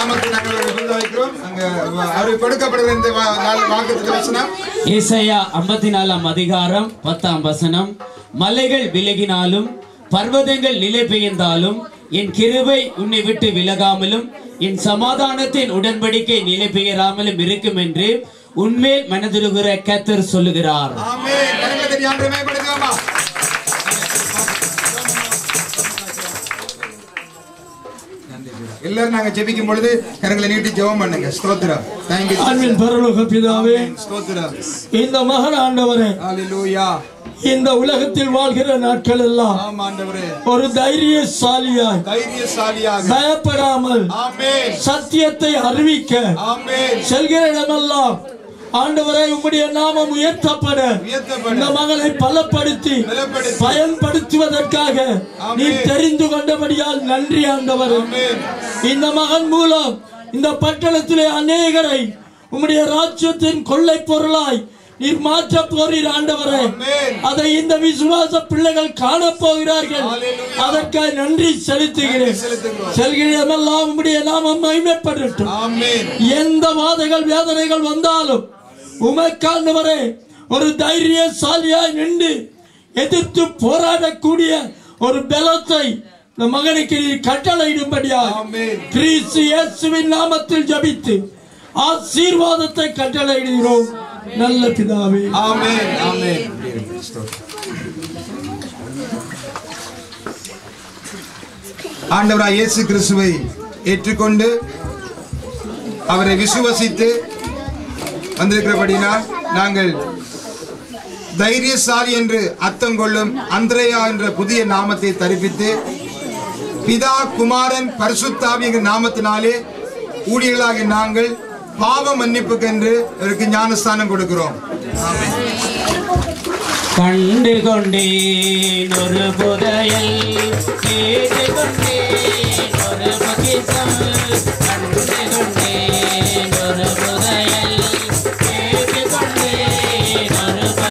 நாமத்தை நாங்கள் சொல்ல வைக்கிறோம் அங்க அவருக்கு கொடுக்கப்படுகிற இந்த வா- நாலு வாக்குத்தத்த வசனம் ஏசாயா ஐம்பத்தி நாலாம் அதிகாரம் பத்தாம் வசனம் மலைகள் விலகினாலும் பர்வதங்கள் நிலை பெயர்ந்தாலும் என் கிருபை உன்னை விட்டு விலகாமலும் என் சமாதானத்தின் உடன்படிக்கை நிலை பெயராமலும் இருக்கும் என்று உன்மேல் மனதிருகிற கத்தர் சொல்லுகிறார் ஆமென் கரங்களை தட்டி ஆண்டவரை மகிமைப்படுத்துவோமா எல்லாரும் நாங்க ஜெபிக்கும் பொழுது கரங்களை நீட்டி ஜெபம் பண்ணுங்க ஸ்தோத்திரம் தேங்க்யூ அன்பின் பரலோக பிதாவே ஸ்தோத்திரம் இந்த மகன் ஆண்டவரே ஹalleluya இந்த உலகத்தில் வாழ்கிற நாட்கள் எல்லாம் ஆம் ஆண்டவரே ஒரு தைரியசாலியாய் தைரியசாலியாக பயப்படாமல் ஆமென் சத்தியத்தை அறிவிக்க ஆமென் செல்கிற இடமெல்லாம் ஆண்டவரை உம்முடைய நாமம் உயர்த்தப்பட உயர்த்தப்பட. இந்த மகனை பலப்படுத்தி பலப்படுத்தி. பயன்படுத்துவதற்காக நீ ஆமென். தெரிந்து கொண்டபடியால் நன்றி ஆண்டவர் ஆமென். இந்த மகன் மூலம் இந்த பட்டணத்திலே அநேகரை உம்முடைய ராஜ்யத்தின் கொள்ளை பொருளாய் நீர் மாற்ற போறீர் ஆண்டவரே ஆமென். அதை இந்த விசுவாச பிள்ளைகள் காண போகிறார்கள் ஹalleluya. அதற்காக நன்றி செலுத்துகிறேன் நன்றி செலுத்துகிறோம். செல்கிற இடமெல்லாம் உம்முடைய நாமம் மகிமைப்படட்டும் ஆமென் எந்த வாதைகள் வேதனைகள் வந்தாலும் உமைக்காண்டவரே ஒரு தைரியசாலியாய் நின்று எதிர்த்து போராடக்கூடிய ஒரு பலத்தை இந்த மகனுக்கு நீர் கட்டளையிடும்படியாக ஆமென். கிறிஸ்து இயேசுவின் நாமத்தில் ஜபித்து ஆசீர்வாதத்தை கட்டளையிடுகிறோம் நல்ல பிதாவே ஆமென் ஆமென் ஆண்டவராய் இயேசு கிறிஸ்துவை ஏற்றுக்கொண்டு அவரை விசுவசித்து வந்திருக்கிறபடினால் நாங்கள் தைரியசாலி என்று அர்த்தம் கொள்ளும் அந்திரேயா என்ற புதிய நாமத்தை தரிப்பித்து பிதா குமாரன் பரிசுத்தாவி என்ற நாமத்தினாலே ஊழியர்களாகிய நாங்கள் பாவ மன்னிப்புக்கென்று அவருக்கு ஞானஸ்தானம் கொடுக்கிறோம் கண்டு கொண்டேன் ஒரு புதையல் கேட்டு கொண்டேன் ஒரு பொக்கிஷம்